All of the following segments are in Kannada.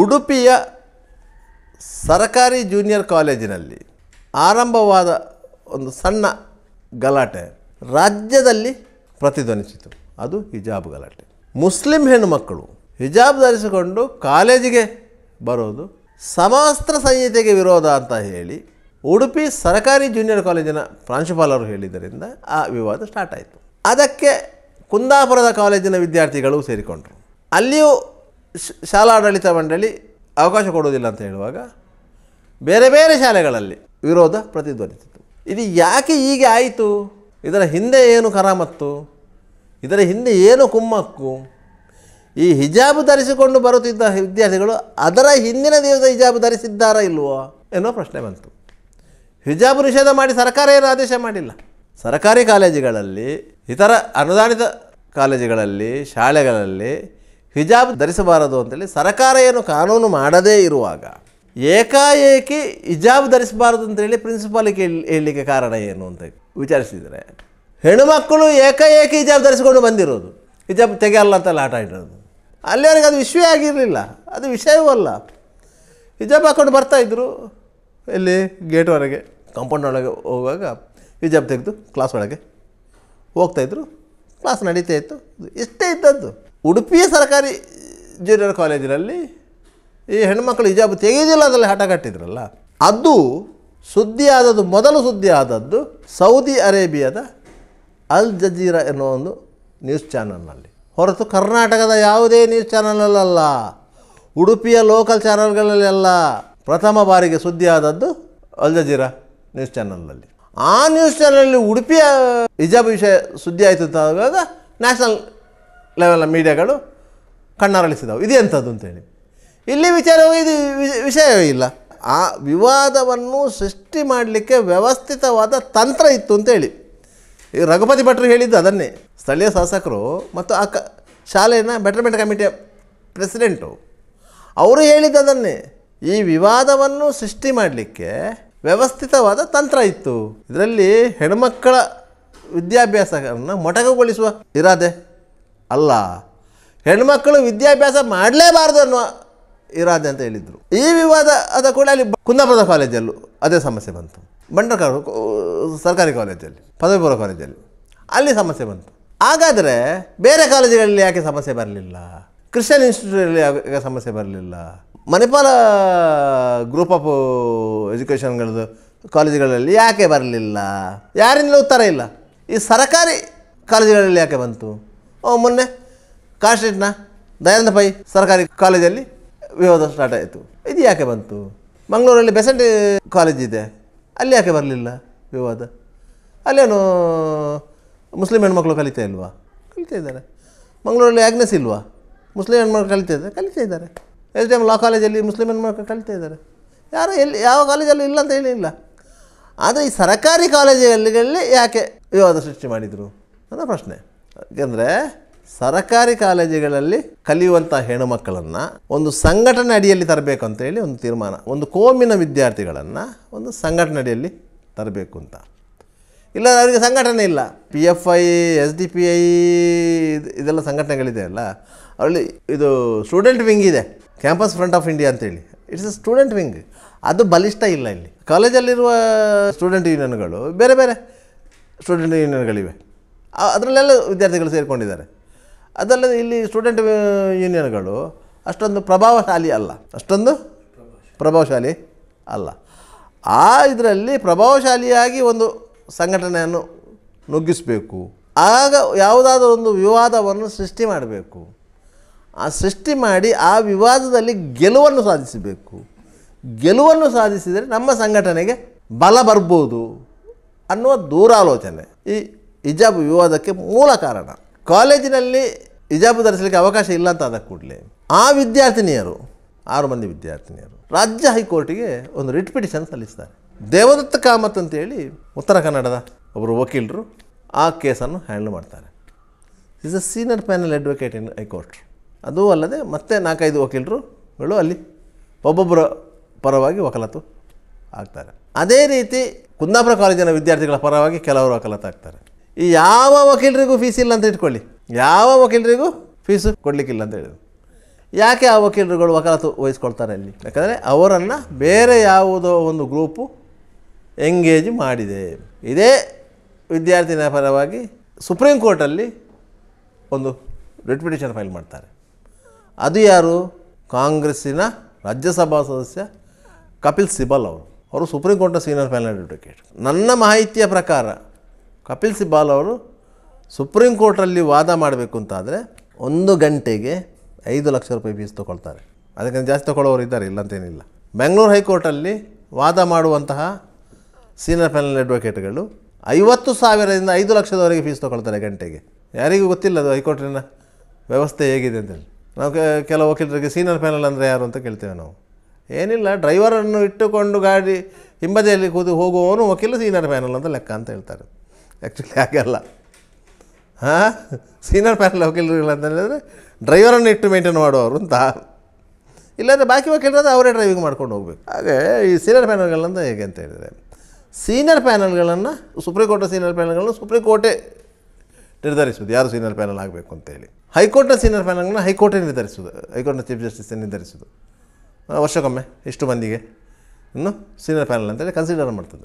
ಉಡುಪಿಯ ಸರ್ಕಾರಿ ಜೂನಿಯರ್ ಕಾಲೇಜಿನಲ್ಲಿ ಆರಂಭವಾದ ಒಂದು ಸಣ್ಣ ಗಲಾಟೆ ರಾಜ್ಯದಲ್ಲಿ ಪ್ರತಿಧ್ವನಿಸಿತು ಅದು ಹಿಜಾಬ್ ಗಲಾಟೆ ಮುಸ್ಲಿಂ ಹೆಣ್ಣುಮಕ್ಕಳು ಹಿಜಾಬ್ ಧರಿಸಿಕೊಂಡು ಕಾಲೇಜಿಗೆ ಬರೋದು ಸಮವಸ್ತ್ರ ಸಂಹಿತೆಗೆ ವಿರೋಧ ಅಂತ ಹೇಳಿ ಉಡುಪಿ ಸರ್ಕಾರಿ ಜೂನಿಯರ್ ಕಾಲೇಜಿನ ಪ್ರಾಂಶುಪಾಲರು ಹೇಳಿದ್ದರಿಂದ ಆ ವಿವಾದ ಸ್ಟಾರ್ಟ್ ಆಯಿತು ಅದಕ್ಕೆ ಕುಂದಾಪುರದ ಕಾಲೇಜಿನ ವಿದ್ಯಾರ್ಥಿಗಳು ಸೇರಿಕೊಂಡರು ಅಲ್ಲಿಯೂ ಶ- ಶಾಲಾಡಳಿತ ಮಂಡಳಿ ಅವಕಾಶ ಕೊಡುವುದಿಲ್ಲ ಅಂತ ಹೇಳುವಾಗ ಬೇರೆ ಬೇರೆ ಶಾಲೆಗಳಲ್ಲಿ ವಿರೋಧ ಪ್ರತಿಧ್ವನಿಸಿತು ಇದು ಯಾಕೆ ಹೀಗೆ ಆಯಿತು ಇದರ ಹಿಂದೆ ಏನು ಕರಾಮತ್ತು ಇದರ ಹಿಂದೆ ಏನು ಕುಮ್ಮಕ್ಕು ಈ ಹಿಜಾಬ್ ಧರಿಸಿಕೊಂಡು ಬರುತ್ತಿದ್ದ ವಿದ್ಯಾರ್ಥಿಗಳು ಅದರ ಹಿಂದಿನ ದಿವಸ ಹಿಜಾಬ್ ಧರಿಸಿದ್ದಾರಾ ಇಲ್ವೋ ಎನ್ನುವ ಪ್ರಶ್ನೆ ಬಂತು ಹಿಜಾಬ್ ನಿಷೇಧ ಮಾಡಿ ಸರ್ಕಾರ ಏನು ಆದೇಶ ಮಾಡಿಲ್ಲ ಸರ್ಕಾರಿ ಕಾಲೇಜುಗಳಲ್ಲಿ ಇತರ ಅನುದಾನಿತ ಕಾಲೇಜುಗಳಲ್ಲಿ ಶಾಲೆಗಳಲ್ಲಿ ಹಿಜಾಬ್ ಧರಿಸಬಾರದು ಅಂತೇಳಿ ಸರ್ಕಾರ ಏನು ಕಾನೂನು ಮಾಡದೇ ಇರುವಾಗ ಏಕಾಏಕಿ ಹಿಜಾಬ್ ಧರಿಸಬಾರದು ಅಂತೇಳಿ ಪ್ರಿನ್ಸಿಪಾಲಿಗೆ ಹೇಳಿ ಹೇಳಲಿಕ್ಕೆ ಕಾರಣ ಏನು ಅಂತ ವಿಚಾರಿಸಿದರೆ ಹೆಣ್ಣುಮಕ್ಕಳು ಏಕಾಏಕಿ ಹಿಜಾಬ್ ಧರಿಸಿಕೊಂಡು ಬಂದಿರೋದು ಹಿಜಾಬ್ ತೆಗೆಯಲ್ಲ ಅಂತೆಲ್ಲ ಆಟ ಆಡಿರೋದು ಅಲ್ಲಿವರೆಗೆ ಅದು ವಿಷಯ ಆಗಿರಲಿಲ್ಲ ಅದು ವಿಷಯವೂ ಅಲ್ಲ ಹಿಜಾಬ್ ಹಾಕ್ಕೊಂಡು ಬರ್ತಾಯಿದ್ರು ಎಲ್ಲಿ ಗೇಟ್ ಹೊರಗೆ ಕಾಂಪೌಂಡ್ ಒಳಗೆ ಹೋಗುವಾಗ ಹಿಜಾಬ್ ತೆಗೆದು ಕ್ಲಾಸ್ ಒಳಗೆ ಹೋಗ್ತಾಯಿದ್ರು ಕ್ಲಾಸ್ ನಡೀತಾ ಇತ್ತು ಇಷ್ಟೇ ಇದ್ದದ್ದು ಉಡುಪಿಯ ಸರ್ಕಾರಿ ಜೂನಿಯರ್ ಕಾಲೇಜಿನಲ್ಲಿ ಈ ಹೆಣ್ಮಕ್ಳು ಹಿಜಾಬ್ ತೆಗೆಯೋದಿಲ್ಲ ಅದರಲ್ಲಿ ಹಠ ಕಟ್ಟಿದ್ರಲ್ಲ ಅದು ಸುದ್ದಿ ಆದದ್ದು ಮೊದಲು ಸುದ್ದಿ ಆದದ್ದು ಸೌದಿ ಅರೇಬಿಯಾದ ಅಲ್ ಜಜೀರಾ ಎನ್ನುವ ಒಂದು ನ್ಯೂಸ್ ಚಾನಲ್ನಲ್ಲಿ ಹೊರತು ಕರ್ನಾಟಕದ ಯಾವುದೇ ನ್ಯೂಸ್ ಚಾನಲಲ್ಲ ಉಡುಪಿಯ ಲೋಕಲ್ ಚಾನಲ್ಗಳಲ್ಲಿ ಅಲ್ಲ ಪ್ರಥಮ ಬಾರಿಗೆ ಸುದ್ದಿ ಆದದ್ದು ಅಲ್ ಜಜೀರಾ ನ್ಯೂಸ್ ಚಾನಲ್ನಲ್ಲಿ ಆ ನ್ಯೂಸ್ ಚಾನಲಲ್ಲಿ ಉಡುಪಿಯ ಹಿಜಾಬ್ ವಿಷಯ ಸುದ್ದಿ ಆಯಿತು ಅಂತ ಆಗುವಾಗ ನ್ಯಾಷನಲ್ ಲೆವೆಲ್ನ ಮೀಡಿಯಾಗಳು ಕಣ್ಣರಳಿಸಿದವು ಇದೆಂಥದ್ದು ಅಂತೇಳಿ ಇಲ್ಲಿ ವಿಚಾರವಾಗಿ ಇದು ವಿ- ವಿಷಯವೇ ಇಲ್ಲ ಆ ವಿವಾದವನ್ನು ಸೃಷ್ಟಿ ಮಾಡಲಿಕ್ಕೆ ವ್ಯವಸ್ಥಿತವಾದ ತಂತ್ರ ಇತ್ತು ಅಂತೇಳಿ ಈ ರಘುಪತಿ ಭಟ್ರು ಹೇಳಿದ್ದು ಅದನ್ನೇ ಸ್ಥಳೀಯ ಶಾಸಕರು ಮತ್ತು ಆ ಕ ಶಾಲೆಯ ಬೆಟರ್ಮೆಂಟ್ ಕಮಿಟಿಯ ಪ್ರೆಸಿಡೆಂಟು ಅವರು ಹೇಳಿದ್ದು ಅದನ್ನೇ ಈ ವಿವಾದವನ್ನು ಸೃಷ್ಟಿ ಮಾಡಲಿಕ್ಕೆ ವ್ಯವಸ್ಥಿತವಾದ ತಂತ್ರ ಇತ್ತು ಇದರಲ್ಲಿ ಹೆಣ್ಮಕ್ಕಳ ವಿದ್ಯಾಭ್ಯಾಸವನ್ನು ಮೊಟಕುಗೊಳಿಸುವ ಇರಾದೆ ಅಲ್ಲ ಹೆಣ್ಮಕ್ಕಳು ವಿದ್ಯಾಭ್ಯಾಸ ಮಾಡಲೇಬಾರದು ಅನ್ನುವ ಇರಾದೆ ಅಂತ ಹೇಳಿದರು ಈ ವಿವಾದ ಅದ ಕೂಡ ಅಲ್ಲಿ ಕುಂದಾಪುರದ ಕಾಲೇಜಲ್ಲೂ ಅದೇ ಸಮಸ್ಯೆ ಬಂತು ಬಂಡರ್ಕಾರ ಸರ್ಕಾರಿ ಕಾಲೇಜಲ್ಲಿ ಪದವಿ ಪೂರ್ವ ಕಾಲೇಜಲ್ಲಿ ಅಲ್ಲಿ ಸಮಸ್ಯೆ ಬಂತು ಹಾಗಾದರೆ ಬೇರೆ ಕಾಲೇಜುಗಳಲ್ಲಿ ಯಾಕೆ ಸಮಸ್ಯೆ ಬರಲಿಲ್ಲ ಕ್ರಿಶ್ಚಿಯನ್ ಇನ್ಸ್ಟಿಟ್ಯೂಟಲ್ಲಿ ಯಾಕೆ ಸಮಸ್ಯೆ ಬರಲಿಲ್ಲ ಮಣಿಪಾಲ ಗ್ರೂಪ್ ಆಫ್ ಎಜುಕೇಷನ್ಗಳದ್ದು ಕಾಲೇಜುಗಳಲ್ಲಿ ಯಾಕೆ ಬರಲಿಲ್ಲ ಯಾರಿಂದಲೂ ಉತ್ತರ ಇಲ್ಲ ಈ ಸರ್ಕಾರಿ ಕಾಲೇಜುಗಳಲ್ಲಿ ಯಾಕೆ ಬಂತು ಓ ಮೊನ್ನೆ ಕಾಸ್ಟ್ರೀಟ್ನ ದಯಾನಂದ ಪೈ ಸರ್ಕಾರಿ ಕಾಲೇಜಲ್ಲಿ ವಿವಾದ ಸ್ಟಾರ್ಟ್ ಆಯಿತು ಇದು ಯಾಕೆ ಬಂತು ಮಂಗಳೂರಲ್ಲಿ ಬೆಸೆಂಟ್ ಕಾಲೇಜ್ ಇದೆ ಅಲ್ಲಿ ಯಾಕೆ ಬರಲಿಲ್ಲ ವಿವಾದ ಅಲ್ಲೇನು ಮುಸ್ಲಿಂ ಹೆಣ್ಮಕ್ಳು ಕಲಿತಾ ಇಲ್ವಾ ಕಲಿತಾ ಇದ್ದಾರೆ ಮಂಗಳೂರಲ್ಲಿ ಆಗ್ನೆಸ್ ಇಲ್ವಾ ಮುಸ್ಲಿಂ ಹೆಣ್ಮಕ್ಳು ಕಲಿತಾ ಇದ್ದಾರೆ ಕಲಿತಾ ಇದ್ದಾರೆ ಎಸ್ ಡಿ ಎಮ್ ಲಾ ಕಾಲೇಜಲ್ಲಿ ಮುಸ್ಲಿಂ ಹೆಣ್ಮಕ್ಳು ಕಲಿತಾ ಇದ್ದಾರೆ ಯಾರು ಎಲ್ಲಿ ಯಾವ ಕಾಲೇಜಲ್ಲೂ ಇಲ್ಲ ಅಂತ ಹೇಳಿಲ್ಲ ಆದರೆ ಈ ಸರ್ಕಾರಿ ಕಾಲೇಜುಗಳಲ್ಲಿ ಯಾಕೆ ವಿವಾದ ಸೃಷ್ಟಿ ಮಾಡಿದರು ಅನ್ನೋ ಪ್ರಶ್ನೆ ಯಾಕೆಂದರೆ ಸರ್ಕಾರಿ ಕಾಲೇಜುಗಳಲ್ಲಿ ಕಲಿಯುವಂಥ ಹೆಣ್ಣುಮಕ್ಕಳನ್ನು ಒಂದು ಸಂಘಟನೆ ಅಡಿಯಲ್ಲಿ ತರಬೇಕು ಅಂತೇಳಿ ಒಂದು ತೀರ್ಮಾನ ಒಂದು ಕೋಮಿನ ವಿದ್ಯಾರ್ಥಿಗಳನ್ನು ಒಂದು ಸಂಘಟನೆ ಅಡಿಯಲ್ಲಿ ತರಬೇಕು ಅಂತ ಇಲ್ಲ ಅವರಿಗೆ ಸಂಘಟನೆ ಇಲ್ಲ P F I S D P I ಇದೆಲ್ಲ ಸಂಘಟನೆಗಳಿದೆ ಅಲ್ಲ ಅವರಲ್ಲಿ ಇದು ಸ್ಟೂಡೆಂಟ್ ವಿಂಗ್ ಇದೆ ಕ್ಯಾಂಪಸ್ ಫ್ರಂಟ್ ಆಫ್ ಇಂಡಿಯಾ ಅಂತೇಳಿ ಇಟ್ಸ್ ಎ ಸ್ಟೂಡೆಂಟ್ ವಿಂಗ್ ಅದು ಬಲಿಷ್ಠ ಇಲ್ಲ ಇಲ್ಲಿ ಕಾಲೇಜಲ್ಲಿರುವ ಸ್ಟೂಡೆಂಟ್ ಯೂನಿಯನ್ಗಳು ಬೇರೆ ಬೇರೆ ಸ್ಟೂಡೆಂಟ್ ಯೂನಿಯನ್ಗಳಿವೆ ಆ- ಅದರಲ್ಲೆಲ್ಲ ವಿದ್ಯಾರ್ಥಿಗಳು ಸೇರಿಕೊಂಡಿದ್ದಾರೆ ಅದಲ್ಲದೆ ಇಲ್ಲಿ ಸ್ಟೂಡೆಂಟ್ ಯೂನಿಯನ್ಗಳು ಅಷ್ಟೊಂದು ಪ್ರಭಾವಶಾಲಿ ಅಲ್ಲ ಅಷ್ಟೊಂದು ಪ್ರಭಾವಶಾಲಿ ಅಲ್ಲ ಆ ಇದರಲ್ಲಿ ಪ್ರಭಾವಶಾಲಿಯಾಗಿ ಒಂದು ಸಂಘಟನೆಯನ್ನು ನುಗ್ಗಿಸಬೇಕು ಆಗ ಯಾವುದಾದ್ರೂ ಒಂದು ವಿವಾದವನ್ನು ಸೃಷ್ಟಿ ಮಾಡಬೇಕು ಆ ಸೃಷ್ಟಿ ಮಾಡಿ ಆ ವಿವಾದದಲ್ಲಿ ಗೆಲುವನ್ನು ಸಾಧಿಸಬೇಕು ಗೆಲುವನ್ನು ಸಾಧಿಸಿದರೆ ನಮ್ಮ ಸಂಘಟನೆಗೆ ಬಲ ಬರ್ಬೋದು ಅನ್ನುವ ದೂರಾಲೋಚನೆ ಈ ಹಿಜಾಬ್ ವಿವಾದಕ್ಕೆ ಮೂಲ ಕಾರಣ ಕಾಲೇಜಿನಲ್ಲಿ ಹಿಜಾಬ್ ಧರಿಸಲಿಕ್ಕೆ ಅವಕಾಶ ಇಲ್ಲ ಅಂತ ಆದ ಕೂಡಲೇ ಆ ವಿದ್ಯಾರ್ಥಿನಿಯರು ಆರು ಮಂದಿ ವಿದ್ಯಾರ್ಥಿನಿಯರು ರಾಜ್ಯ ಹೈಕೋರ್ಟಿಗೆ ಒಂದು ರಿಟ್ ಪಿಟಿಷನ್ ಸಲ್ಲಿಸ್ತಾರೆ ದೇವದತ್ತ ಕಾಮತ್ ಅಂತೇಳಿ ಉತ್ತರ ಕನ್ನಡದ ಒಬ್ಬರು ವಕೀಲರು ಆ ಕೇಸನ್ನು ಹ್ಯಾಂಡಲ್ ಮಾಡ್ತಾರೆ is a senior panel advocate in high court ಅದೂ ಅಲ್ಲದೆ ಮತ್ತೆ ನಾಲ್ಕೈದು ವಕೀಲರುಗಳು ಅಲ್ಲಿ ಒಬ್ಬೊಬ್ಬರ ಪರವಾಗಿ ವಕಾಲತ್ತು ಆಗ್ತಾರೆ ಅದೇ ರೀತಿ ಕುಂದಾಪುರ ಕಾಲೇಜಿನ ವಿದ್ಯಾರ್ಥಿಗಳ ಪರವಾಗಿ ಕೆಲವರು ವಕಾಲತ್ತು ಆಗ್ತಾರೆ ಈ ಯಾವ ವಕೀಲರಿಗೂ ಫೀಸ್ ಇಲ್ಲ ಅಂತ ಇಟ್ಕೊಳ್ಳಿ ಯಾವ ವಕೀಲರಿಗೂ ಫೀಸು ಕೊಡಲಿಕ್ಕಿಲ್ಲ ಅಂತ ಹೇಳಿದ್ರು ಯಾಕೆ ಆ ವಕೀಲರುಗಳು ವಕಾಲತ್ತು ವಹಿಸ್ಕೊಳ್ತಾರೆ ಅಲ್ಲಿ ಯಾಕಂದರೆ ಅವರನ್ನು ಬೇರೆ ಯಾವುದೋ ಒಂದು ಗ್ರೂಪು ಎಂಗೇಜ್ ಮಾಡಿದೆ ಇದೇ ವಿದ್ಯಾರ್ಥಿನ ಪರವಾಗಿ ಸುಪ್ರೀಂ ಕೋರ್ಟಲ್ಲಿ ಒಂದು ರಿಟ್ ಪಿಟಿಷನ್ ಫೈಲ್ ಮಾಡ್ತಾರೆ ಅದು ಯಾರು ಕಾಂಗ್ರೆಸ್ಸಿನ ರಾಜ್ಯಸಭಾ ಸದಸ್ಯ ಕಪಿಲ್ ಸಿಬಲ್ ಅವರು ಅವರು ಸುಪ್ರೀಂ ಕೋರ್ಟ್ನ ಸೀನಿಯರ್ ಪ್ಯಾನಲ್ ಅಡ್ವೊಕೇಟ್ ನನ್ನ ಮಾಹಿತಿಯ ಪ್ರಕಾರ ಕಪಿಲ್ ಸಿಬಾಲ್ ಅವರು ಸುಪ್ರೀಂ ಕೋರ್ಟಲ್ಲಿ ವಾದ ಮಾಡಬೇಕು ಅಂತಾದರೆ ಒಂದು ಗಂಟೆಗೆ ಐದು ಲಕ್ಷ ರೂಪಾಯಿ ಫೀಸ್ ತೊಗೊಳ್ತಾರೆ ಅದಕ್ಕಿಂತ ಜಾಸ್ತಿ ತೊಗೊಳ್ಳೋರು ಇದ್ದಾರೆ ಇಲ್ಲ ಅಂತೇನಿಲ್ಲ ಬೆಂಗಳೂರು ಹೈಕೋರ್ಟಲ್ಲಿ ವಾದ ಮಾಡುವಂತಹ ಸೀನಿಯರ್ ಪ್ಯಾನಲ್ ಅಡ್ವೊಕೇಟ್ಗಳು ಐವತ್ತು ಸಾವಿರದಿಂದ ಐದು ಲಕ್ಷದವರೆಗೆ ಫೀಸ್ ತೊಗೊಳ್ತಾರೆ ಗಂಟೆಗೆ ಯಾರಿಗೂ ಗೊತ್ತಿಲ್ಲ ಅದು ಹೈಕೋರ್ಟಿನ ವ್ಯವಸ್ಥೆ ಹೇಗಿದೆ ಅಂತೇಳಿ ನಾವು ಕೆ- ಕೆಲವು ವಕೀಲರಿಗೆ ಸೀನಿಯರ್ ಪ್ಯಾನಲ್ ಅಂದರೆ ಯಾರು ಅಂತ ಕೇಳ್ತೇವೆ ನಾವು ಏನಿಲ್ಲ ಡ್ರೈವರನ್ನು ಇಟ್ಟುಕೊಂಡು ಗಾಡಿ ಹಿಂಬದಿಯಲ್ಲಿ ಕೂತು ಹೋಗುವವನು ವಕೀಲ ಸೀನಿಯರ್ ಪ್ಯಾನಲ್ ಅಂತ ಲೆಕ್ಕ ಅಂತ ಹೇಳ್ತಾರೆ ಆ್ಯಕ್ಚುಲಿ ಹಾಗಲ್ಲ ಹಾಂ ಸೀನಿಯರ್ ಪ್ಯಾನಲ್ ವಕೀಲರುಗಳು ಅಂತ ಹೇಳಿದ್ರೆ ಡ್ರೈವರನ್ನು ಇಟ್ಟು ಮೇಂಟೈನ್ ಮಾಡುವವರು ಅಂತ ಇಲ್ಲಾಂದರೆ ಬಾಕಿ ವಕೀಲರಾದ್ರೆ ಅವರೇ ಡ್ರೈವಿಂಗ್ ಮಾಡ್ಕೊಂಡು ಹೋಗ್ಬೇಕು ಹಾಗೆ ಈ ಸೀನಿಯರ್ ಪ್ಯಾನಲ್ಗಳಂತ ಹೇಗೆ ಅಂತ ಹೇಳಿದರೆ ಸೀನಿಯರ್ ಪ್ಯಾನಲ್ಗಳನ್ನು ಸುಪ್ರೀಂ ಕೋರ್ಟ್ ಸೀನಿಯರ್ ಪ್ಯಾನಲ್ಗಳನ್ನು ಸುಪ್ರೀಂ ಕೋರ್ಟೇ ನಿರ್ಧರಿಸುವುದು ಯಾರು ಸೀನಿಯರ್ ಪ್ಯಾನಲ್ ಆಗಬೇಕು ಅಂತೇಳಿ ಹೈಕೋರ್ಟ್ನ ಸೀನಿಯರ್ ಪ್ಯಾನಲ್ನ ಹೈಕೋರ್ಟೇ ನಿರ್ಧರಿಸುವುದು ಹೈಕೋರ್ಟ್ನ ಚೀಫ್ ಜಸ್ಟಿಸ್ ನಿರ್ಧರಿಸುವುದು ಆ, ವರ್ಷಕ್ಕೊಮ್ಮೆ ಇಷ್ಟು ಮಂದಿಗೆ ಇನ್ನು ಸೀನಿಯರ್ ಪ್ಯಾನಲ್ ಅಂತೇಳಿ ಕನ್ಸಿಡರ್ ಮಾಡ್ತದೆ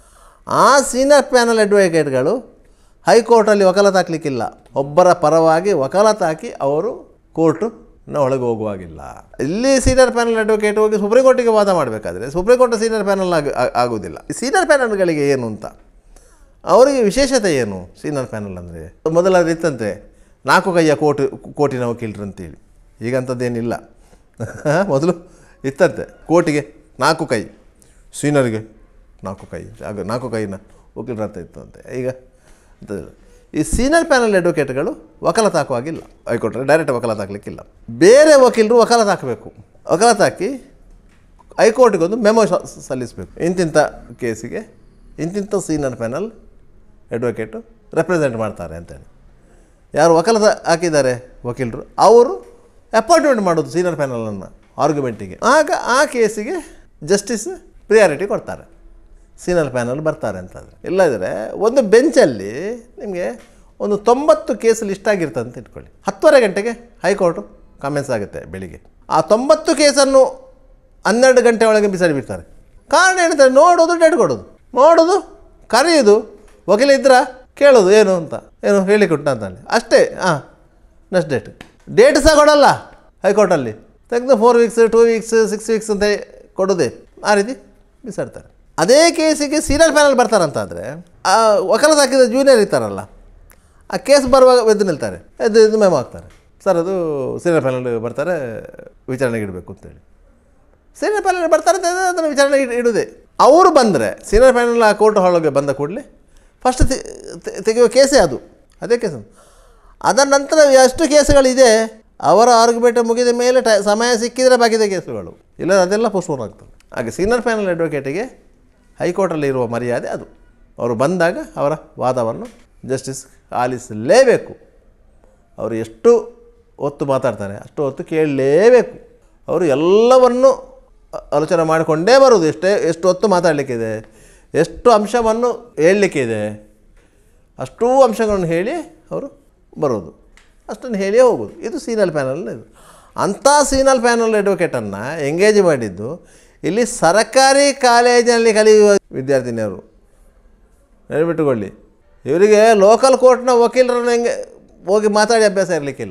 ಆ ಸೀನಿಯರ್ ಪ್ಯಾನಲ್ ಅಡ್ವೊಕೇಟ್ಗಳು ಹೈಕೋರ್ಟಲ್ಲಿ ವಕಾಲತ್ ಹಾಕಲಿಕ್ಕಿಲ್ಲ ಒಬ್ಬರ ಪರವಾಗಿ ವಕಾಲತ್ ಹಾಕಿ ಅವರು ಕೋರ್ಟುನ ಒಳಗೆ ಹೋಗುವಾಗಿಲ್ಲ ಇಲ್ಲಿ ಸೀನಿಯರ್ ಪ್ಯಾನಲ್ ಅಡ್ವೊಕೇಟ್ ಹೋಗಿ ಸುಪ್ರೀಂ ಕೋರ್ಟಿಗೆ ವಾದ ಮಾಡಬೇಕಾದ್ರೆ ಸುಪ್ರೀಂ ಕೋರ್ಟ್ ಸೀನಿಯರ್ ಪ್ಯಾನಲ್ ಆಗ ಆ- ಆಗೋದಿಲ್ಲ ಈ ಸೀನಿಯರ್ ಪ್ಯಾನಲ್ಗಳಿಗೆ ಏನು ಅಂತ ಅವರಿಗೆ ವಿಶೇಷತೆ ಏನು ಸೀನಿಯರ್ ಪ್ಯಾನಲ್ ಅಂದರೆ ಮೊದಲ ಇತ್ತಂತೆ ನಾಲ್ಕು ಕೈಯ ಕೋಟಿ ಕೋಟಿನ ವಕೀಲರು ಅಂತೇಳಿ ಈಗಂಥದ್ದೇನಿಲ್ಲ ಮೊದಲು ಇತ್ತಂತೆ ಕೋಟಿಗೆ ನಾಲ್ಕು ಕೈ ಸೀನಿಯರ್ಗೆ ನಾಲ್ಕು ಕೈ ಆಗ ನಾಲ್ಕು ಕೈನ ವಕೀಲರ ಅಂತ ಇತ್ತಂತೆ ಈಗ ಅಂಥದ್ದಿಲ್ಲ. ಈ ಸೀನಿಯರ್ ಪ್ಯಾನಲ್ ಅಡ್ವೊಕೇಟ್ಗಳು ವಕಾಲತ್ ಹಾಕುವಾಗಿಲ್ಲ ಹೈಕೋರ್ಟಲ್ಲಿ ಡೈರೆಕ್ಟ್ ವಕಾಲತ್ ಹಾಕಲಿಕ್ಕಿಲ್ಲ ಬೇರೆ ವಕೀಲರು ವಕಾಲತ್ ಹಾಕಬೇಕು ವಕಾಲತ್ ಹಾಕಿ ಹೈಕೋರ್ಟ್ಗೆ ಒಂದು ಮೆಮೊ ಸ- ಸಲ್ಲಿಸಬೇಕು ಇಂತಿಂಥ ಕೇಸಿಗೆ ಇಂತಿಂಥ ಸೀನಿಯರ್ ಪ್ಯಾನಲ್ ಅಡ್ವೊಕೇಟು ರೆಪ್ರೆಸೆಂಟ್ ಮಾಡ್ತಾರೆ ಅಂತೇಳಿ ಯಾರು ವಕಾಲತ ಹಾಕಿದ್ದಾರೆ ವಕೀಲರು ಅವರು ಅಪಾಯಿಂಟ್ಮೆಂಟ್ ಮಾಡೋದು ಸೀನಿಯರ್ ಪ್ಯಾನಲನ್ನು ಆರ್ಗ್ಯುಮೆಂಟಿಗೆ ಆಗ ಆ ಕೇಸಿಗೆ ಜಸ್ಟಿಸ್ ಪ್ರಿಯಾರಿಟಿ ಕೊಡ್ತಾರೆ ಸೀನಿಯರ್ ಪ್ಯಾನಲ್ ಬರ್ತಾರೆ ಅಂತಂದರೆ ಇಲ್ಲದಿದ್ದರೆ ಒಂದು ಬೆಂಚಲ್ಲಿ ನಿಮಗೆ ಒಂದು ತೊಂಬತ್ತು ಕೇಸ್ ಲಿಸ್ಟ್ ಆಗಿರ್ತದೆ ಅಂತ ಇಟ್ಕೊಳ್ಳಿ ಹತ್ತುವರೆ ಗಂಟೆಗೆ ಹೈಕೋರ್ಟು ಕಮೆನ್ಸ್ ಆಗುತ್ತೆ ಬೆಳಿಗ್ಗೆ ಆ ತೊಂಬತ್ತು ಕೇಸನ್ನು ಹನ್ನೆರಡು ಗಂಟೆ ಒಳಗೆ ಬಿಸಾಡಿ ಬಿಡ್ತಾರೆ ಕಾರಣ ಏನಂತಾರೆ ನೋಡೋದು ಡೇಟ್ ಕೊಡೋದು ನೋಡೋದು ಕರೆಯೋದು ವಕೀಲ ಇದ್ರ ಕೇಳೋದು ಏನು ಅಂತ ಏನು ಹೇಳಿ ಕೊಟ್ಟ ಅಂತಂದು ಅಷ್ಟೇ ಹಾಂ ನೆಕ್ಸ್ಟ್ ಡೇಟ್ ಡೇಟ್ ಸಹ ಕೊಡಲ್ಲ ಹೈಕೋರ್ಟಲ್ಲಿ ತೆಗೆದು four weeks two weeks six weeks ಅಂತ ಕೊಡೋದೇ ಆ ರೀತಿ ಬಿಸಾಡ್ತಾರೆ ಅದೇ ಕೇಸಿಗೆ ಸೀನಿಯರ್ ಪ್ಯಾನಲ್ ಬರ್ತಾರಂತಾದರೆ ಆ ವಕಾಲತ್ ಹಾಕಿದ ಜೂನಿಯರ್ ಇರ್ತಾರಲ್ಲ ಆ ಕೇಸ್ ಬರುವಾಗ ಎದ್ದು ನಿಲ್ತಾರೆ ಎದ್ದು ಇದು ಮೆಮೊ ಹಾಕ್ತಾರೆ ಸರ್ ಅದು ಸೀನಿಯರ್ ಪ್ಯಾನಲ್ ಬರ್ತಾರೆ ವಿಚಾರಣೆಗೆ ಇಡಬೇಕು ಅಂತೇಳಿ ಸೀನಿಯರ್ ಪ್ಯಾನಲ್ ಬರ್ತಾರೆ ಅಂತ ಹೇಳಿದ್ರೆ ಅದನ್ನು ವಿಚಾರಣೆ ಇಡ್- ಇಡುವುದೇ ಅವರು ಬಂದರೆ ಸೀನಿಯರ್ ಪ್ಯಾನಲ್ ಆ ಕೋರ್ಟ್ ಒಳಗೆ ಬಂದ ಕೂಡಲೇ ಫಸ್ಟ್ ತೆಗೆಯುವ ಕೇಸೇ ಅದು ಅದೇ ಕೇಸು ಅದರ ನಂತರ ಎಷ್ಟು ಕೇಸುಗಳಿದೆ ಅವರ ಆರ್ಗ್ಯುಮೆಂಟ್ ಮುಗಿದ ಮೇಲೆ ಟೈ ಸಮಯ ಸಿಕ್ಕಿದರೆ ಬಾಕಿದ ಕೇಸುಗಳು ಇಲ್ಲ ಅದೆಲ್ಲ ಪೋಸ್ಟ್ಪೋನ್ ಆಗ್ತದೆ ಹಾಗೆ ಸೀನಿಯರ್ ಪ್ಯಾನಲ್ ಅಡ್ವೊಕೇಟಿಗೆ ಹೈಕೋರ್ಟಲ್ಲಿ ಇರುವ ಮರ್ಯಾದೆ ಅದು ಅವರು ಬಂದಾಗ ಅವರ ವಾದವನ್ನು ಜಸ್ಟಿಸ್ ಆಲಿಸಲೇಬೇಕು ಅವರು ಎಷ್ಟು ಹೊತ್ತು ಮಾತಾಡ್ತಾರೆ ಅಷ್ಟು ಹೊತ್ತು ಕೇಳಲೇಬೇಕು ಅವರು ಎಲ್ಲವನ್ನು ಅ- ಆಲೋಚನೆ ಮಾಡಿಕೊಂಡೇ ಬರೋದು ಎಷ್ಟೇ ಎಷ್ಟು ಹೊತ್ತು ಮಾತಾಡಲಿಕ್ಕಿದೆ ಎಷ್ಟು ಅಂಶವನ್ನು ಹೇಳಲಿಕ್ಕೆ ಇದೆ ಅಷ್ಟೂ ಅಂಶಗಳನ್ನು ಹೇಳಿ ಅವರು ಬರೋದು ಅಷ್ಟನ್ನು ಹೇಳಿಯೇ ಹೋಗೋದು ಇದು ಸೀನಲ್ ಪ್ಯಾನಲ್ ಇದು ಅಂಥ ಸೀನಲ್ ಪ್ಯಾನಲ್ ಅಡ್ವೊಕೇಟನ್ನು ಎಂಗೇಜ್ ಮಾಡಿದ್ದು ಇಲ್ಲಿ ಸರ್ಕಾರಿ ಕಾಲೇಜಿನಲ್ಲಿ ಕಲಿಯುವ ವಿದ್ಯಾರ್ಥಿನಿಯರು ನೆನಪಿಟ್ಟುಕೊಳ್ಳಿ ಇವರಿಗೆ ಲೋಕಲ್ ಕೋರ್ಟ್ನ ವಕೀಲರನ್ನು ಹೆಂಗೆ ಹೋಗಿ ಮಾತಾಡಿ ಅಭ್ಯಾಸ ಇರಲಿಕ್ಕಿಲ್ಲ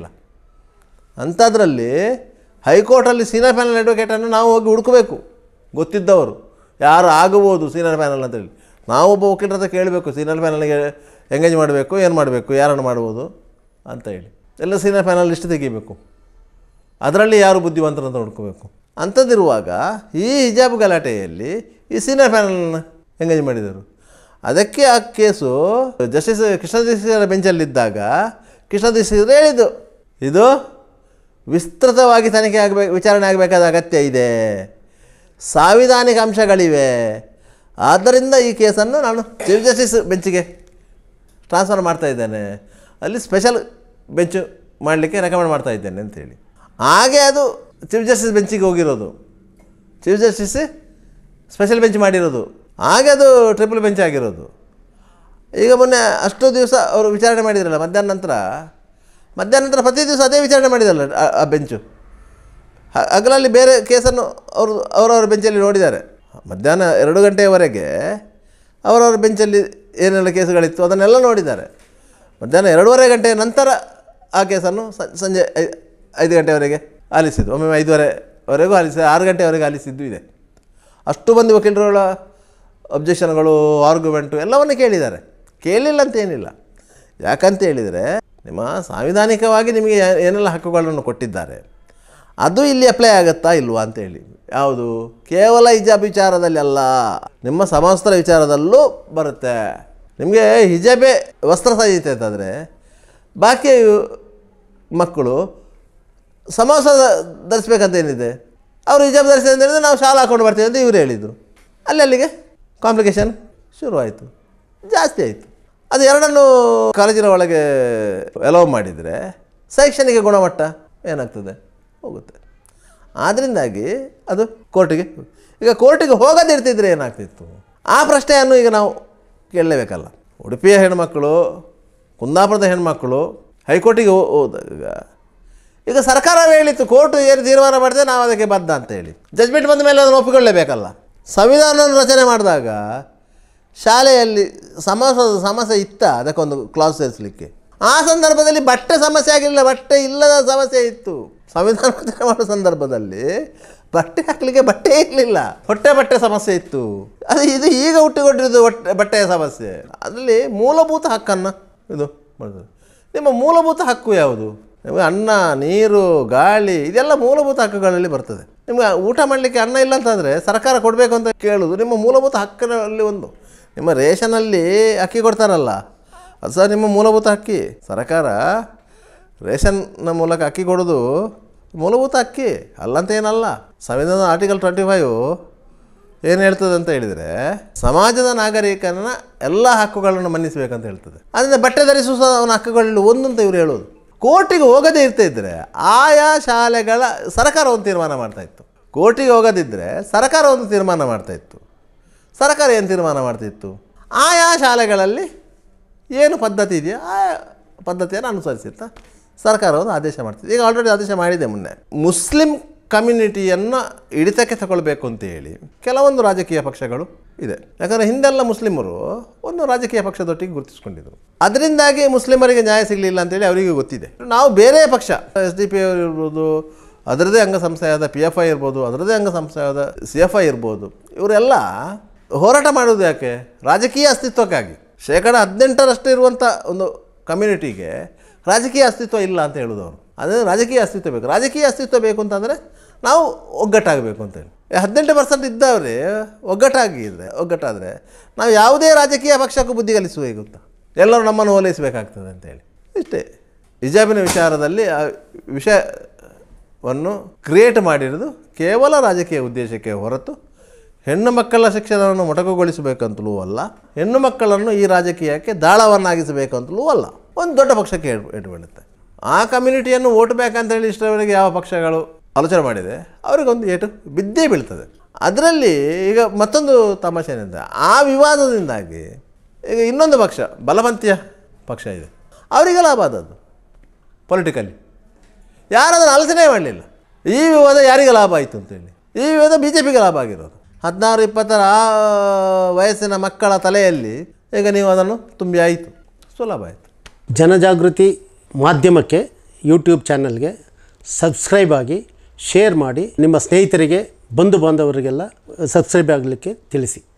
ಅಂಥದ್ರಲ್ಲಿ ಹೈಕೋರ್ಟಲ್ಲಿ ಸೀನಿಯರ್ ಪ್ಯಾನಲ್ ಅಡ್ವೊಕೇಟನ್ನು ನಾವು ಹೋಗಿ ಹುಡುಕಬೇಕು ಗೊತ್ತಿದ್ದವರು ಯಾರು ಆಗಬಹುದು ಸೀನಿಯರ್ ಪ್ಯಾನಲ್ ಅಂತೇಳಿ ನಾವು ಒಬ್ಬ ವಕೀಲರ ಹತ್ರ ಕೇಳಬೇಕು ಸೀನಿಯರ್ ಪ್ಯಾನಲ್ಗೆ ಎಂಗೇಜ್ ಮಾಡಬೇಕು ಏನು ಮಾಡಬೇಕು ಯಾರನ್ನು ಮಾಡ್ಬೋದು ಅಂತ ಹೇಳಿ ಎಲ್ಲ ಸೀನಿಯರ್ ಪ್ಯಾನಲ್ ಲಿಸ್ಟ್ ತೆಗಿಬೇಕು ಅದರಲ್ಲಿ ಯಾರು ಬುದ್ಧಿವಂತರು ಅಂತ ಹುಡ್ಕೋಬೇಕು ಅಂಥದ್ದಿರುವಾಗ ಈ ಹಿಜಾಬ್ ಗಲಾಟೆಯಲ್ಲಿ ಈ ಸೀನಿಯರ್ ಪ್ಯಾನಲ್ನ ಎಂಗೇಜ್ ಮಾಡಿದರು ಅದಕ್ಕೆ ಆ ಕೇಸು ಜಸ್ಟಿಸ್ ಕೃಷ್ಣ ಜಸ್ಟಿಸರ ಬೆಂಚಲ್ಲಿದ್ದಾಗ ಕೃಷ್ಣ ಜಸ್ಟಿಸರು ಹೇಳಿದ್ದು ಇದು ವಿಸ್ತೃತವಾಗಿ ತನಿಖೆ ಆಗಬೇಕು ವಿಚಾರಣೆ ಆಗಬೇಕಾದ ಅಗತ್ಯ ಇದೆ ಸಾಂವಿಧಾನಿಕ ಅಂಶಗಳಿವೆ ಆದ್ದರಿಂದ ಈ ಕೇಸನ್ನು ನಾನು ಚೀಫ್ ಜಸ್ಟಿಸ್ ಬೆಂಚಿಗೆ ಟ್ರಾನ್ಸ್ಫರ್ ಮಾಡ್ತಾ ಇದ್ದೇನೆ ಅಲ್ಲಿ ಸ್ಪೆಷಲ್ ಬೆಂಚು ಮಾಡಲಿಕ್ಕೆ ರೆಕಮೆಂಡ್ ಮಾಡ್ತಾ ಇದ್ದೇನೆ ಅಂತೇಳಿ ಹಾಗೆ ಅದು ಚೀಫ್ ಜಸ್ಟಿಸ್ ಬೆಂಚಿಗೆ ಹೋಗಿರೋದು ಚೀಫ್ ಜಸ್ಟಿಸ್ ಸ್ಪೆಷಲ್ ಬೆಂಚ್ ಮಾಡಿರೋದು ಹಾಗೆ ಅದು ಟ್ರಿಪಲ್ ಬೆಂಚ್ ಆಗಿರೋದು ಈಗ ಮೊನ್ನೆ ಅಷ್ಟು ದಿವಸ ಅವರು ವಿಚಾರಣೆ ಮಾಡಿದ್ರಲ್ಲ ಮಧ್ಯಾಹ್ನ ನಂತರ ಮಧ್ಯಾಹ್ನ ನಂತರ ಪ್ರತಿ ದಿವಸ ಅದೇ ವಿಚಾರಣೆ ಮಾಡಿದಲ್ಲ ಆ- ಆ ಬೆಂಚು ಹ- ಹಗಲಲ್ಲಿ ಬೇರೆ ಕೇಸನ್ನು ಅವರು ಅವರವರ ಬೆಂಚಲ್ಲಿ ನೋಡಿದ್ದಾರೆ ಮಧ್ಯಾಹ್ನ ಎರಡು ಗಂಟೆಯವರೆಗೆ ಅವರವರ ಬೆಂಚಲ್ಲಿ ಏನೆಲ್ಲ ಕೇಸುಗಳಿತ್ತು ಅದನ್ನೆಲ್ಲ ನೋಡಿದ್ದಾರೆ ಮಧ್ಯಾಹ್ನ ಎರಡೂವರೆ ಗಂಟೆಯ ನಂತರ ಆ ಕೇಸನ್ನು ಸ- ಸಂಜೆ ಐ- ಐದು ಗಂಟೆವರೆಗೆ ಆಲಿಸಿದ್ದು ಒಮ್ಮೆ ಐದುವರೆವರೆಗೂ ಆಲಿಸಿ ಆರು ಗಂಟೆವರೆಗೆ ಆಲಿಸಿದ್ದು ಇದೆ ಅಷ್ಟು ಮಂದಿ ವಕೀಲರುಗಳ ಅಬ್ಜೆಕ್ಷನ್ಗಳು ಆರ್ಗ್ಯುಮೆಂಟು ಎಲ್ಲವನ್ನು ಕೇಳಿದ್ದಾರೆ ಕೇಳಿಲ್ಲ ಅಂತ ಏನಿಲ್ಲ ಯಾಕಂತ ಹೇಳಿದರೆ ನಿಮ್ಮ ಸಾಂವಿಧಾನಿಕವಾಗಿ ನಿಮಗೆ ಏ- ಏನೆಲ್ಲ ಹಕ್ಕುಗಳನ್ನು ಕೊಟ್ಟಿದ್ದಾರೆ ಅದು ಇಲ್ಲಿ ಅಪ್ಲೈ ಆಗುತ್ತಾ ಇಲ್ವಾ ಅಂತೇಳಿ ಯಾವುದು ಕೇವಲ ಹಿಜಾಬ್ ವಿಚಾರದಲ್ಲಿ ಅಲ್ಲ ನಿಮ್ಮ ಸಮವಸ್ತ್ರ ವಿಚಾರದಲ್ಲೂ ಬರುತ್ತೆ ನಿಮಗೆ ಹಿಜಾಬೆ ವಸ್ತ್ರ ಸಂಹಿತೆ ಅಂತಂದರೆ ಬಾಕಿ ಮಕ್ಕಳು ಸಮವಸ್ತ್ರ ಧರಿಸ್ಬೇಕಂತ ಏನಿದೆ ಅವರು ಹಿಜಾಬ್ ಧರಿಸಿದೆ ಅಂತ ಹೇಳಿದ್ರೆ ನಾವು ಶಾಲಾ ಹಾಕೊಂಡು ಬರ್ತೀವಿ ಅಂತ ಇವರು ಹೇಳಿದರು ಅಲ್ಲಿ ಅಲ್ಲಿಗೆ ಕಾಂಪ್ಲಿಕೇಶನ್ ಶುರುವಾಯಿತು ಜಾಸ್ತಿ ಆಯಿತು ಅದು ಎರಡನ್ನು ಕಾಲೇಜಿನ ಒಳಗೆ ಎಲೋ ಮಾಡಿದರೆ ಶೈಕ್ಷಣಿಕ ಗುಣಮಟ್ಟ ಏನಾಗ್ತದೆ ಹೋಗುತ್ತೆ ಆದ್ದರಿಂದಾಗಿ ಅದು ಕೋರ್ಟಿಗೆ ಈಗ ಕೋರ್ಟಿಗೆ ಹೋಗದಿರ್ತಿದ್ರೆ ಏನಾಗ್ತಿತ್ತು ಆ ಪ್ರಶ್ನೆಯನ್ನು ಈಗ ನಾವು ಕೇಳಲೇಬೇಕಲ್ಲ ಉಡುಪಿಯ ಹೆಣ್ಮಕ್ಕಳು ಕುಂದಾಪುರದ ಹೆಣ್ಮಕ್ಕಳು ಹೈಕೋರ್ಟಿಗೆ ಹೋ- ಹೋದಾಗ ಈಗ ಸರ್ಕಾರವೇ ಹೇಳಿತ್ತು ಕೋರ್ಟ್ ಏನು ತೀರ್ಮಾನ ಮಾಡಿದೆ ನಾವು ಅದಕ್ಕೆ ಬದ್ಧ ಅಂತ ಹೇಳಿ ಜಜ್ಮೆಂಟ್ ಬಂದ ಮೇಲೆ ಅದನ್ನು ಒಪ್ಪಿಕೊಳ್ಳಲೇಬೇಕಲ್ಲ ಸಂವಿಧಾನವನ್ನು ರಚನೆ ಮಾಡಿದಾಗ ಶಾಲೆಯಲ್ಲಿ ಸಮಸ್ಯೆ ಸಮಸ್ಯೆ ಇತ್ತ ಅದಕ್ಕೊಂದು ಕ್ಲಾಸ್ ಸೇರಿಸಲಿಕ್ಕೆ ಆ ಸಂದರ್ಭದಲ್ಲಿ ಬಟ್ಟೆ ಸಮಸ್ಯೆ ಆಗಿರಲಿಲ್ಲ ಬಟ್ಟೆ ಇಲ್ಲದ ಸಮಸ್ಯೆ ಇತ್ತು ಸಂವಿಧಾನ ರಚನೆ ಮಾಡೋ ಸಂದರ್ಭದಲ್ಲಿ ಬಟ್ಟೆ ಹಾಕಲಿಕ್ಕೆ ಬಟ್ಟೆ ಇರಲಿಲ್ಲ ಹೊಟ್ಟೆ ಬಟ್ಟೆ ಸಮಸ್ಯೆ ಇತ್ತು ಅದು ಇದು ಈಗ ಹುಟ್ಟಿಕೊಂಡಿರೋದು ಹೊಟ್ಟೆ ಬಟ್ಟೆಯ ಸಮಸ್ಯೆ ಅದರಲ್ಲಿ ಮೂಲಭೂತ ಹಕ್ಕನ್ನು ಇದು ಮಾಡೋದು ನಿಮ್ಮ ಮೂಲಭೂತ ಹಕ್ಕು ಯಾವುದು ನಿಮಗೆ ಅನ್ನ ನೀರು ಗಾಳಿ ಇದೆಲ್ಲ ಮೂಲಭೂತ ಹಕ್ಕುಗಳಲ್ಲಿ ಬರ್ತದೆ ನಿಮಗೆ ಊಟ ಮಾಡಲಿಕ್ಕೆ ಅನ್ನ ಇಲ್ಲ ಅಂತಂದರೆ ಸರ್ಕಾರ ಕೊಡಬೇಕು ಅಂತ ಕೇಳೋದು ನಿಮ್ಮ ಮೂಲಭೂತ ಹಕ್ಕಿನಲ್ಲಿ ಒಂದು ನಿಮ್ಮ ರೇಷನಲ್ಲಿ ಅಕ್ಕಿ ಕೊಡ್ತಾರಲ್ಲ ಅದು ಸಹ ನಿಮ್ಮ ಮೂಲಭೂತ ಅಕ್ಕಿ ಸರ್ಕಾರ ರೇಷನ್ನ ಮೂಲಕ ಅಕ್ಕಿ ಕೊಡೋದು ಮೂಲಭೂತ ಅಕ್ಕಿ ಅಲ್ಲಂತ ಏನಲ್ಲ ಸಂವಿಧಾನದ ಆರ್ಟಿಕಲ್ ಟ್ವೆಂಟಿ ಫೈವ್ ಏನು ಹೇಳ್ತದೆ ಅಂತ ಹೇಳಿದರೆ ಸಮಾಜದ ನಾಗರಿಕನ ಎಲ್ಲ ಹಕ್ಕುಗಳನ್ನು ಮನ್ನಿಸಬೇಕಂತ ಹೇಳ್ತದೆ ಅದರಿಂದ ಬಟ್ಟೆ ಧರಿಸುವ ಸಹ ಅವನ ಹಕ್ಕುಗಳಲ್ಲಿ ಒಂದು ಅಂತ ಇವರು ಹೇಳೋದು ಕೋರ್ಟಿಗೆ ಹೋಗದೇ ಇರ್ತಾ ಇದ್ದರೆ ಆಯಾ ಶಾಲೆಗಳ ಸರ್ಕಾರ ಒಂದು ತೀರ್ಮಾನ ಮಾಡ್ತಾ ಇತ್ತು ಕೋರ್ಟಿಗೆ ಹೋಗದಿದ್ದರೆ ಸರ್ಕಾರ ಒಂದು ತೀರ್ಮಾನ ಮಾಡ್ತಾ ಇತ್ತು ಸರ್ಕಾರ ಏನು ತೀರ್ಮಾನ ಮಾಡ್ತಿತ್ತು ಆಯಾ ಶಾಲೆಗಳಲ್ಲಿ ಏನು ಪದ್ಧತಿ ಇದೆಯೋ ಆ ಪದ್ಧತಿಯನ್ನು ಅನುಸರಿಸಿರ್ತಾ ಸರ್ಕಾರ ಒಂದು ಆದೇಶ ಮಾಡ್ತಿದೆ ಈಗ ಆಲ್ರೆಡಿ ಆದೇಶ ಮಾಡಿದೆ ಮೊನ್ನೆ ಮುಸ್ಲಿಂ ಕಮ್ಯುನಿಟಿಯನ್ನು ಹಿಡಿತಕ್ಕೆ ತಗೊಳ್ಬೇಕು ಅಂತ ಹೇಳಿ ಕೆಲವೊಂದು ರಾಜಕೀಯ ಪಕ್ಷಗಳು ಇದೆ ಯಾಕಂದರೆ ಹಿಂದೆಲ್ಲ ಮುಸ್ಲಿಮರು ಒಂದು ರಾಜಕೀಯ ಪಕ್ಷದೊಟ್ಟಿಗೆ ಗುರುತಿಸ್ಕೊಂಡಿದ್ರು ಅದರಿಂದಾಗಿ ಮುಸ್ಲಿಮರಿಗೆ ನ್ಯಾಯ ಸಿಗಲಿಲ್ಲ ಅಂತೇಳಿ ಅವರಿಗೆ ಗೊತ್ತಿದೆ ನಾವು ಬೇರೆ ಪಕ್ಷ ಎಸ್ ಡಿ ಪಿ ಅವರು ಇರ್ಬೋದು ಅದರದೇ ಅಂಗಸಂಸ್ಥೆಯಾದ ಪಿ ಎಫ್ ಐ ಇರ್ಬೋದು ಅದರದೇ ಅಂಗಸಂಸ್ಥೆಯಾದ ಸಿ ಎಫ್ ಐ ಇರ್ಬೋದು ಇವರೆಲ್ಲ ಹೋರಾಟ ಮಾಡೋದು ಯಾಕೆ ರಾಜಕೀಯ ಅಸ್ತಿತ್ವಕ್ಕಾಗಿ ಶೇಕಡ ಹದಿನೆಂಟರಷ್ಟು ಇರುವಂಥ ಒಂದು ಕಮ್ಯುನಿಟಿಗೆ ರಾಜಕೀಯ ಅಸ್ತಿತ್ವ ಇಲ್ಲ ಅಂತ ಹೇಳೋದು ಅವರು ಅದೇ ರಾಜಕೀಯ ಅಸ್ತಿತ್ವ ಬೇಕು ರಾಜಕೀಯ ಅಸ್ತಿತ್ವ ಬೇಕು ಅಂತಂದರೆ ನಾವು ಒಗ್ಗಟ್ಟಾಗಬೇಕು ಅಂತೇಳಿ ಹದಿನೆಂಟು ಪರ್ಸೆಂಟ್ ಇದ್ದವ್ರೆ ಒಗ್ಗಟ್ಟಾಗಿದ್ರೆ ಒಗ್ಗಟ್ಟಾದರೆ ನಾವು ಯಾವುದೇ ರಾಜಕೀಯ ಪಕ್ಷಕ್ಕೂ ಬುದ್ಧಿ ಕಲಿಸಬೇಕು ಅಂತ ಎಲ್ಲರೂ ನಮ್ಮನ್ನು ಓಲೈಸಬೇಕಾಗ್ತದೆ ಅಂತೇಳಿ ಇಷ್ಟೇ ಹಿಜಾಬಿನ ವಿಚಾರದಲ್ಲಿ ಆ ವಿಷಯವನ್ನು ಕ್ರಿಯೇಟ್ ಮಾಡಿರೋದು ಕೇವಲ ರಾಜಕೀಯ ಉದ್ದೇಶಕ್ಕೆ ಹೊರತು ಹೆಣ್ಣು ಮಕ್ಕಳ ಶಿಕ್ಷಣವನ್ನು ಮೊಟಕುಗೊಳಿಸಬೇಕಂತಲೂ ಅಲ್ಲ ಹೆಣ್ಣು ಮಕ್ಕಳನ್ನು ಈ ರಾಜಕೀಯಕ್ಕೆ ದಾಳವನ್ನಾಗಿಸಬೇಕಂತಲೂ ಅಲ್ಲ ಒಂದು ದೊಡ್ಡ ಪಕ್ಷಕ್ಕೆ ಏಟು ಏಟು ಬೀಳುತ್ತೆ ಆ ಕಮ್ಯುನಿಟಿಯನ್ನು ಓಟ್ ಬೇಕಂತೇಳಿ ಇಷ್ಟರವರೆಗೆ ಯಾವ ಪಕ್ಷಗಳು ಆಲೋಚನೆ ಮಾಡಿದೆ ಅವರಿಗೊಂದು ಏಟು ಬಿದ್ದೇ ಬೀಳ್ತದೆ ಅದರಲ್ಲಿ ಈಗ ಮತ್ತೊಂದು ತಮಾಷೆ ಏನಂದರೆ ಆ ವಿವಾದದಿಂದಾಗಿ ಈಗ ಇನ್ನೊಂದು ಪಕ್ಷ ಬಲಪಂಥೀಯ ಪಕ್ಷ ಇದೆ ಅವರಿಗೆ ಲಾಭ ಆದದ್ದು ಪೊಲಿಟಿಕಲಿ ಯಾರು ಅದನ್ನು ಆಲೋಚನೆ ಮಾಡಲಿಲ್ಲ ಈ ವಿವಾದ ಯಾರಿಗೆ ಲಾಭ ಆಯಿತು ಅಂತೇಳಿ ಈ ವಿವಾದ ಬಿ ಜೆ ಪಿಗೆ ಲಾಭ ಆಗಿರೋದು ಹದಿನಾರು ಇಪ್ಪತ್ತರ ಆ ವಯಸ್ಸಿನ ಮಕ್ಕಳ ತಲೆಯಲ್ಲಿ ಈಗ ನೀವು ಅದನ್ನು ತುಂಬಿ ಆಯಿತು ಸುಲಭ ಆಯಿತು ಜನಜಾಗೃತಿ ಮಾಧ್ಯಮಕ್ಕೆ ಯೂಟ್ಯೂಬ್ ಚಾನಲ್ಗೆ ಸಬ್ಸ್ಕ್ರೈಬ್ ಆಗಿ ಶೇರ್ ಮಾಡಿ ನಿಮ್ಮ ಸ್ನೇಹಿತರಿಗೆ ಬಂಧು ಬಾಂಧವರಿಗೆಲ್ಲ ಸಬ್ಸ್ಕ್ರೈಬ್ ಆಗಲಿಕ್ಕೆ ತಿಳಿಸಿ